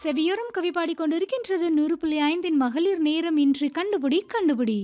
செவியோரம் கவி பாடிக்கொண்டிருக்கின்றது நூறு புள்ளி ஐந்தின் மகளிர் நேரம் இன்று கண்டுபிடி கண்டுபிடி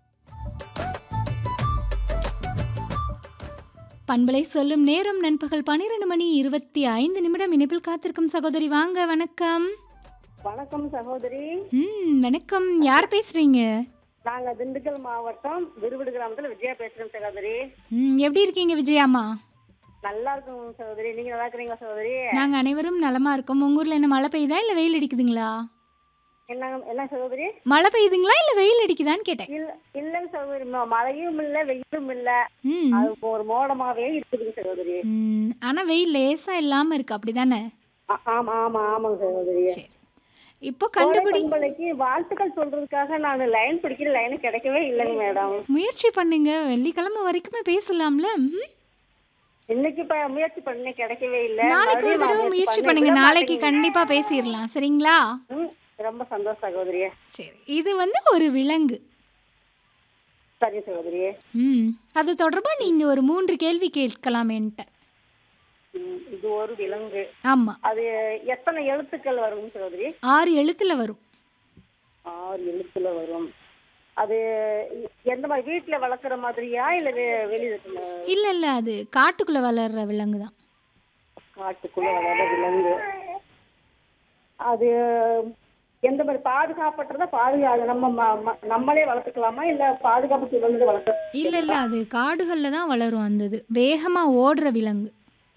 பண்பலை சொல்லும் நேரம் நண்பகல் பன்னிரண்டு மணி இருபத்தி ஐந்து நிமிடம் இணைப்பில் காத்திருக்கும் சகோதரி வாங்க வணக்கம் வணக்கம் சகோதரி ம் வணக்கம் யார் பேசுறீங்க நாங்க திண்டுக்கல் மாவட்டம் விருவிடு கிராமத்துல விஜயா பேசுறோம் சகோதரி ம் எப்படி இருக்கீங்க விஜயாம்மா நல்லா இருக்கும் சகோதரி நீங்க நல்லா இருக்கிறீங்களா சகோதரி நாங்க அனைவரும் நலமா இருக்கோம் உங்க ஊர்ல என்ன மழை பெய்யுதா இல்ல வெயில் அடிக்குதுங்களா என்ன என்ன சகோதரி மழை பெய்யுதுங்களா இல்ல வெயில் அடிக்குதான்னு கேட்டேன் இல்ல இல்லைங்க சகோதரி ம- மழையும் இல்ல வெயிலும் இல்ல ம் அது ஒரு மோடமாவே இருக்குதுங்க சகோதரி ம், ஆனா வெயில் லேசா இல்லாம இருக்கு அப்படிதானே ஆ- ஆமா ஆமா ஆமாங்க சகோதரி சரி இப்போ கண்டுபிடி பண்பலைக்கு வாழ்த்துக்கள் சொல்றதுக்காக நான் லைன் பிடிக்கிற லைன் கிடைக்கவே இல்லைங்க மேடம் முயற்சி பண்ணுங்க வெள்ளிக்கிழமை வரைக்குமே பேசலாம்ல ம்? இன்னைக்கு இப்ப முயற்சி பண்ண கிடைக்கவே இல்ல நாளைக்கு ஒரு மறுபடியும் தடவை நான் முயற்சி பண்ண பண்ணுங்க விட நாளைக்கு மாட்டேங்குது. கண்டிப்பா பேசிடலாம் சரிங்களா ம், ரொம்ப சந்தோஷம் சகோதரி சரி இது வந்து ஒரு விலங்கு சரி சகோதரி ம் அது தொடர்பா நீங்க ஒரு மூன்று கேள்வி கேட்கலாம் என்கிட்ட ம், இது ஒரு விலங்கு ஆமா அது எத்தனை எழுத்துக்கள் வரும் சகோதரி ஆறு எழுத்துல வரும் ஆறு எழுத்துல வரும் அது எ- எந்த மாதிரி வீட்டுல வளர்க்குற மாதிரியா இல்ல வெ- வெளியில இருக்குமா? இல்ல இல்ல அது காட்டுக்குள்ள வளர்ற விலங்கு தான் காட்டுக்குள்ள வளர்ற விலங்கு அது எந்த மாதிரி பாதுகாப்பற்றதா பாதுகா நம்ம ம- ம- நம்மளே வளர்த்துக்கலாமா இல்ல பாதுகாப்பு விலங்கு வளர்க்க இல்ல இல்ல அது காடுகள்ல தான் வளரும் அந்த இது வேகமா ஓடுற விலங்கு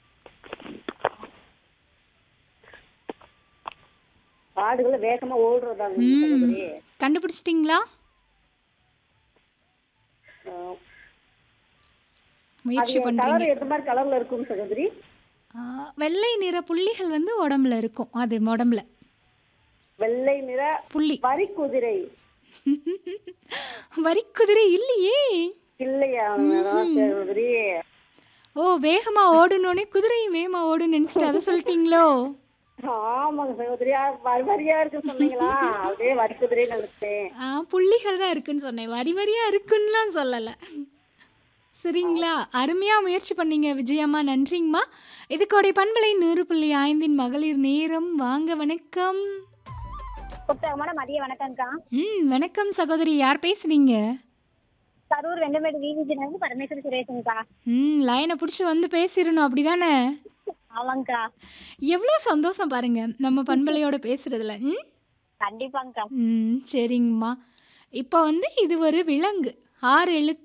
காடுகளை வேகமா ஓடுறதா ம் சகோதரி கண்டுபிடிச்சிட்டிங்களா அஹ், முயற்சி அது பண்றீங்க கலர் எந்த மாதிரி கலர்ல இருக்கும் சகோதரி ஆ, வெள்ளை நிற புள்ளிகள் வந்து உடம்புல இருக்கும் அது உடம்புல வெள்ளை நிற புள்ளி வரி குதிரை வரிக்குதிரை இல்லையே இல்லையா மேடம் சகோதரி ஓ வேகமா ஓடணுன்னே குதிரையும் வேகமா ஓடுன்னு நினைச்சிட்டு அதை சொல்லிட்டீங்களோ ஆமாங்க சகோதரி ஆ, வரி வரியா இருக்கு சொன்னீங்களா அப்படியே வரி குதிரை நினைச்சேன் ஆ புள்ளிகள் தான் இருக்குன்னு சொன்னேன் வரி வரியா இருக்குன்னுலாம் சொல்லலை சரிங்களா அருமையா முயற்சி பண்ணீங்க விஜயம்மா நன்றிங்கம்மா இதுக்கோடைய பண்பலை நூறு புள்ளி ஐந்தின் மகளிர் நேரம் வாங்க வணக்கம் புத்தகமான மதிய வணக்கம்க்கா ம் வணக்கம் சகோதரி யார் பேசுறீங்க கரூர் வெங்கமேடு விவிஜிலேருந்து பரமேஸ்வரி சுரேஷுங்கக்கா ம் லைனை பிடிச்சி வந்து பேசிடணும் அப்படிதானே ஆமாங்கக்கா எவ்வளோ சந்தோஷம் பாருங்க நம்ம பண்பலையோட பேசுறதுல ம் கண்டிப்பாங்கக்கா ம் சரிங்கம்மா இப்போ வந்து இது ஒரு விலங்கு ஆறு எழுத்து